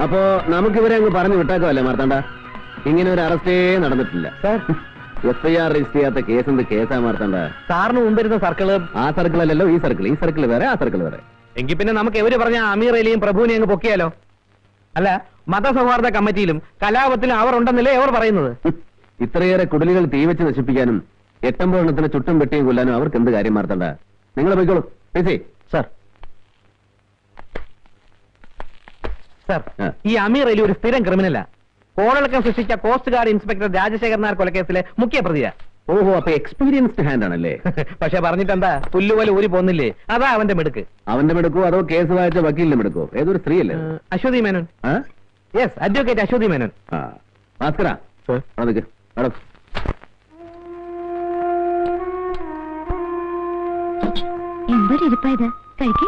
അപ്പോ നമുക്ക് ഇവരെ അങ്ങ് പറഞ്ഞു വിട്ടേക്കുമല്ലേ മാർത്താണ്ട ഇങ്ങനെ ഒരു അറസ്റ്റേ നടന്നിട്ടില്ല sir F I R register ചെയ്യാത്ത കേസ് എന്ത് കേസാ മാർത്താണ്ട സാറിന് മുമ്പിരുന്ന സർക്കിള് ആ സർക്കിൾ അല്ലല്ലോ ഈ സർക്കിൾ ഈ സർക്കിൾ വേറെ ആ സർക്കിൾ വേറെ എങ്കിൽ പിന്നെ നമുക്ക് എവര് പറഞ്ഞ അമീർ അലിയും പ്രഭുവിനെയും അങ്ങ് പൊക്കിയാലോ അല്ല മതസൗഹാർദ്ദ കമ്മിറ്റിയിലും കലാപത്തിലും അവർ ഉണ്ടെന്നല്ലേ അവർ പറയുന്നത് ഹും. ഇത്രയേറെ കുടലുകൾ തീവച്ച് നശിപ്പിക്കാനും എട്ടൊമ്പതെണ്ണത്തിന് ചുറ്റും വെട്ടിയും കൊല്ലാനും അവർക്ക് എന്ത് കാര്യം മാർത്തണ്ട നിങ്ങൾ പോയിക്കോളൂ പേസേ സാർ സാർ ആ. ഈ അമീർ അലി ഒരു സ്ഥിരം ക്രിമിനലാ കോളിളക്കം സൃഷ്ടിച്ച coast guard inspector Rajasekhar Nair കൊലക്കേസിലെ മുഖ്യ പ്രതിയാ ഓഹോ അപ്പൊ എക്സ്പീരിയൻസ്ഡ് ഹാൻഡ് ആണല്ലേ പക്ഷെ പറഞ്ഞിട്ടെന്താ പുല്ലുപോലെ ഊരി പോന്നില്ലേ അതാ അവന്റെ മിടുക്ക് അവന്റെ മെടുക്കോ അതോ കേസ് വായിച്ച വക്കീലിന്റെ മെടുക്കോ ഏതൊരു സ്ത്രീയല്ലേ ഏഹ്, അശ്വതി മേനോൻ ആ? യെസ് അഡ്വക്കേറ്റ് അശ്വതി മേനോൻ ആ ഭാസ്കര Sir. അവിടെ നിൽക്ക് അവിടെ എന്തൊരു ഇരിപ്പായത് കഴിക്കേ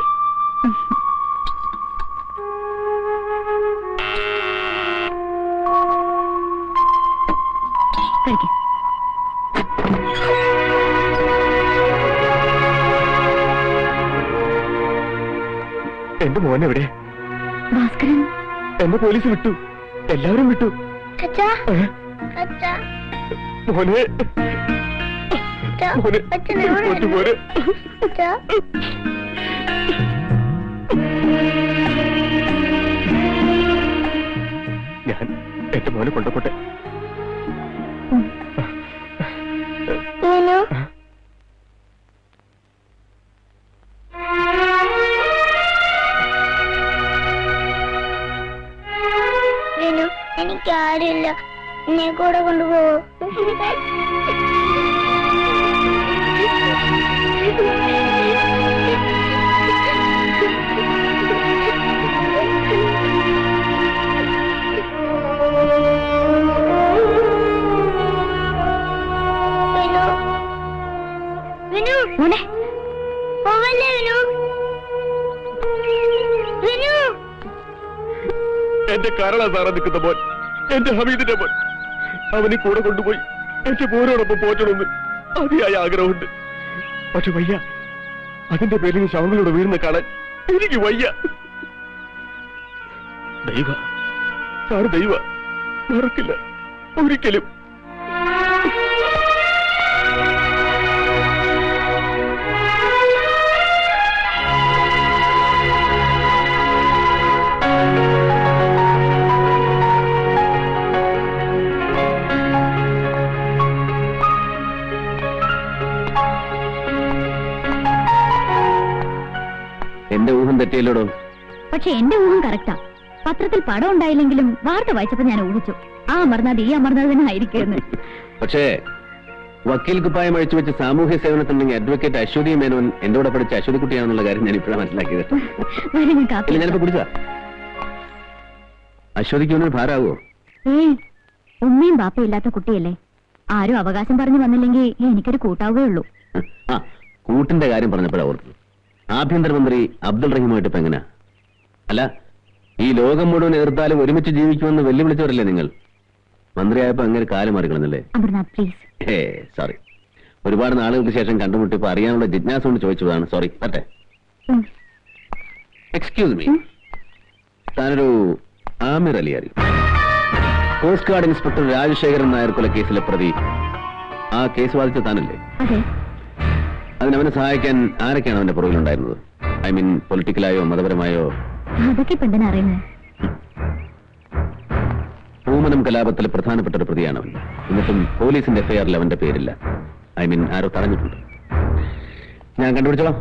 കഴിക്കേ എന്റെ മോൻ എവിടെ ഭാസ്കരൻ എന്നെ പോലീസ് വിട്ടു എല്ലാവരും വിട്ടു അച്ഛാ ഏ? അച്ഛാ മോനെ അച്ഛാ മോനെ അച്ഛൻ എവിടെ കൊച്ചു മോനെ അച്ഛാ ഞാൻ എന്റെ മോനെ കൊണ്ടപ്പോട്ടെ വിനു വിനു എനിക്ക് ആരുമില്ല എന്നെ കൂടെ കൊണ്ടുപോകൂ വിനു വിനു മോനെ പോവല്ലേ വിനു വിനു എന്റെ കാരണ സാറാ നിൽക്കുന്ന മോൻ എന്റെ ഹമീദിന്റെ മോൻ അവനെ കൂടെ കൊണ്ടുപോയി എന്റെ മോനോടൊപ്പം പോറ്റണമെന്ന് അതിയായ ആഗ്രഹമുണ്ട് പക്ഷെ വയ്യ അതിന്റെ പേരിൽ ഈ ശവങ്ങളോട് വീഴുന്ന കാണാൻ എനിക്ക് വയ്യ ദൈവ സാറ് ദൈവ മറക്കില്ല ഒരിക്കലും എന്റെ ഊഹം തെറ്റിയല്ലോടോ പക്ഷെ എന്റെ ഊഹം കറക്റ്റാ പത്രത്തിൽ പടം ഉണ്ടായില്ലെങ്കിലും വാർത്ത വായിച്ചപ്പോ ഞാൻ ഊഹിച്ചു ആ അമർനാഥ് ഈ അമർനാഥ് തന്നെ ആയിരിക്കുമെന്ന് പക്ഷേ വക്കീൽ കുപ്പായം അഴിച്ചു വെച്ച് സാമൂഹ്യ സേവനത്തിനുണ്ടെങ്കിൽ അഡ്വക്കേറ്റ് അശ്വതി മേനോൻ എന്റെ കൂടെ പഠിച്ച അശ്വതി കുട്ടിയാണെന്നുള്ള കാര്യം ഞാൻ ഇപ്പോഴാണ് മനസ്സിലാക്കിയത് വരെ ഞാൻ കാപ്പി ഇല്ല ഞാനിപ്പോ കുടിച്ചാ അശ്വതിക്ക് ഒന്നും ഭാരാവോ ഏയ് ഉമ്മയും ബാപ്പയും ഇല്ലാത്ത കുട്ടിയല്ലേ ആരും അവകാശം പറഞ്ഞു വന്നില്ലെങ്കിൽ എനിക്കൊരു കൂട്ടാവുകയുള്ളൂ ആ കൂട്ടിന്റെ കാര്യം പറഞ്ഞപ്പോഴാ ഓർത്തു ആഭ്യന്തരമന്ത്രി അബ്ദുൾ റഹീമായിട്ട് ഇപ്പൊ എങ്ങനെയാ അല്ല ഈ ലോകം മുഴുവൻ എതിർത്താലും ഒരുമിച്ച് ജീവിക്കുമെന്ന് വെല്ലുവിളിച്ചവരല്ലേ നിങ്ങൾ മന്ത്രിയായപ്പോ അങ്ങനെ കാലം മാറിക്കളഞ്ഞല്ലേ അമർനാഥ് പ്ലീസ് ഏ സോറി ഒരുപാട് നാളുകൾക്ക് ശേഷം കണ്ടുമുട്ടിയപ്പോ അറിയാനുള്ള ജിജ്ഞാസ കൊണ്ട് ചോദിച്ചതാണ് സോറി പറ്റേ എക്സ്ക്യൂസ് മീ താനൊരു ആമിർ അലി അറിയും coast guard inspector Rajasekharan Nair കൊലക്കേസിലെ പ്രതി ആ കേസ് വാദിച്ച താനല്ലേ അതെ അതിന് അവനെ സഹായിക്കാൻ ആരൊക്കെയാണ് അവന്റെ പുറകിലുണ്ടായിരുന്നത് ഐ മീൻ പൊളിറ്റിക്കലായോ മതപരമായോ അതൊക്കെ ഇപ്പൊ എന്തിനാ അറിയുന്നത് പൂമനം കലാപത്തിലെ പ്രധാനപ്പെട്ട ഒരു പ്രതിയാണ് അവൻ എന്നിട്ടും പോലീസിന്റെ എഫ്ഐആറിൽ അവന്റെ പേരില്ല ഐ മീൻ ആരോ തടഞ്ഞിട്ടുണ്ട് ഞാൻ കണ്ടുപിടിച്ചോളാം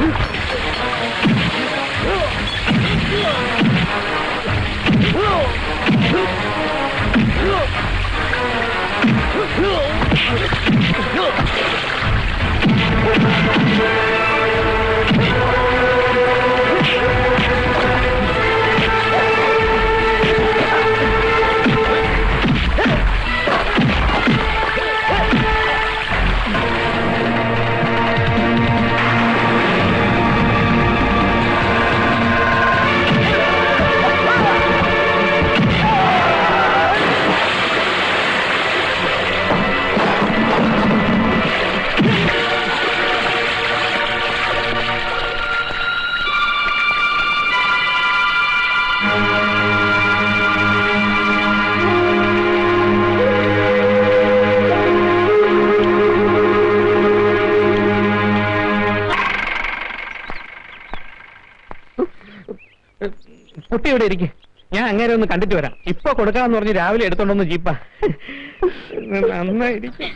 കുട്ടി ഇവിടെ ഇരിക്കും ഞാൻ അങ്ങനെ ഒന്ന് കണ്ടിട്ട് വരാം ഇപ്പൊ കൊടുക്കാന്ന് പറഞ്ഞ് രാവിലെ എടുത്തോണ്ടൊന്ന് ജീപ്പാ നന്നായിരിക്കും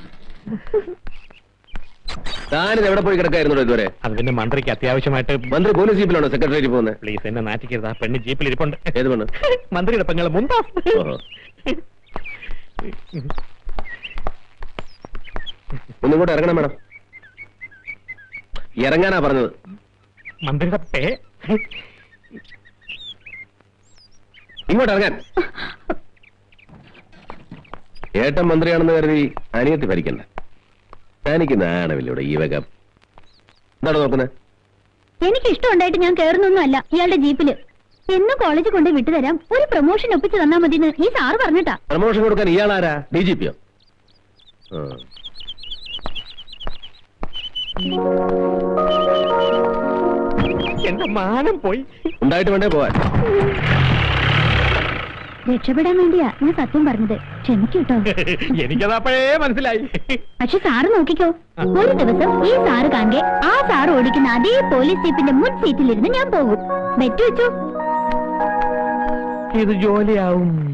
താനിത് എവിടെ പോയി കിടക്കായിരുന്നോ ഇതുവരെ അത് പിന്നെ മന്ത്രിക്ക് അത്യാവശ്യമായിട്ട് മന്ത്രി പോലീസ് ജീപ്പിലാണോ സെക്രട്ടറിയേറ്റ് പോകുന്നത് പ്ലീസ് എന്നെ നാറ്റിക്കരുത് ആ പെണ്ണ് ജീപ്പിൽ ഇരിപ്പുണ്ട് ഏത് പെണ്ണ് മന്ത്രിയുടെ പെങ്ങളെ മുന്താ ഓഹോ. ഒന്നും കൂടെ ഇറങ്ങണം മേഡം ഇറങ്ങാനാ പറഞ്ഞത് മന്ത്രിയുടെ പേ ഇങ്ങോട്ട് ഇറങ്ങാൻ ഏട്ടൻ മന്ത്രിയാണെന്ന് കരുതി അനിയത്തി ഭരിക്കണ്ട തനിക്ക് നാണമില്ലൂടെ ഈ വക എന്താണ് നോക്കുന്നത് എനിക്ക് ഇഷ്ടമുണ്ടായിട്ട് ഞാൻ കയറുന്നൊന്നും അല്ല ഇയാളുടെ ജീപ്പില് എന്നും കോളേജിൽ കൊണ്ട് വിട്ടുതരാം ഒരു പ്രൊമോഷൻ ഒപ്പിച്ച് തന്നാ മതിന്ന് ഈ സാറ് പറഞ്ഞിട്ടാ പ്രമോഷൻ കൊടുക്കാൻ ഇയാളാരാ ഡി ജി പിയോ എന്റെ മാനം പോയി ഉണ്ടായിട്ട് വേണ്ടേ പോവാൻ രക്ഷപ്പെടാൻ വേണ്ടിയാ ഞാൻ സത്യം പറഞ്ഞത് ക്ഷമിക്കൂട്ടോ എനിക്കത് അപ്പോഴേ മനസ്സിലായി പക്ഷെ സാറ് നോക്കിക്കോ ഒരു ദിവസം ഈ സാറ് കാണെ ആ സാറ് ഓടിക്കുന്ന അതേ പോലീസ് ജീപ്പിന്റെ മുൻ സീറ്റിലിരുന്ന് ഞാൻ പോകും ബെറ്റ് വെച്ചു ഇത് ജോലിയാവും